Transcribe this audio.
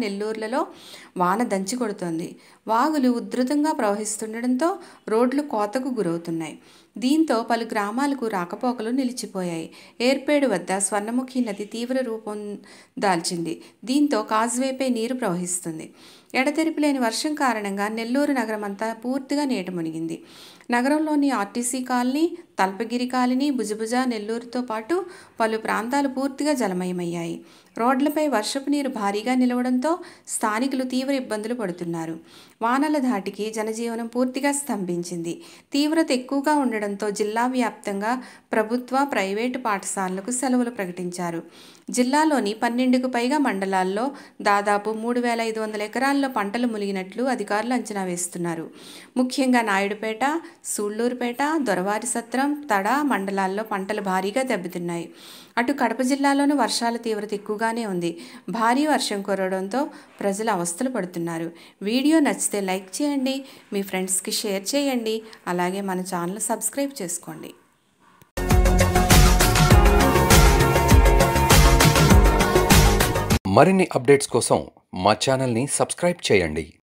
నెల్లూరులలో వాన దంచి కొడుతోంది వాగులు ఉధృతంగా ప్రవహిస్తుండటంతో రోడ్లు కోతకు గురవుతున్నాయి దీంతో పలు గ్రామాలకు రాకపోకలు నిలిచిపోయాయి ఏర్పేడు వద్ద స్వర్ణముఖి నది తీవ్ర రూపం దాల్చింది దీంతో కాజ్వేపై నీరు ప్రవహిస్తుంది ఎడతెరిపి లేని వర్షం కారణంగా నెల్లూరు నగరం అంతా పూర్తిగా నీట మునిగింది నగరంలోని ఆర్టీసీ కాలనీ తల్పగిరి కాలనీ భుజభుజ నెల్లూరుతో పాటు పలు ప్రాంతాలు పూర్తిగా జలమయమయ్యాయి రోడ్లపై వర్షపు నీరు భారీగా నిలవడంతో స్థానికులు తీవ్ర ఇబ్బందులు పడుతున్నారు వానల ధాటికి జనజీవనం పూర్తిగా స్తంభించింది తీవ్రత ఎక్కువగా ఉండడంతో జిల్లా వ్యాప్తంగా ప్రభుత్వ ప్రైవేటు పాఠశాలలకు సెలవులు ప్రకటించారు జిల్లాలోని పన్నెండుకు పైగా మండలాల్లో దాదాపు మూడు వేల ఐదు వందల ఎకరాల్లో పంటలు మునిగినట్లు అధికారులు అంచనా వేస్తున్నారు ముఖ్యంగా నాయుడుపేట సూళ్లూరుపేట దొరవారి సత్రం తడ మండలాల్లో పంటలు భారీగా దెబ్బతిన్నాయి అటు కడప జిల్లాలోనూ వర్షాల తీవ్రత ఎక్కువగానే ఉంది భారీ వర్షం కురవడంతో ప్రజలు అవస్థలు పడుతున్నారు వీడియో నచ్చితే లైక్ చేయండి మీ ఫ్రెండ్స్కి షేర్ చేయండి అలాగే మన ఛానల్ సబ్స్క్రైబ్ చేసుకోండి మరిన్ని అప్డేట్స్ కోసం మా ఛానల్ని సబ్స్క్రైబ్ చేయండి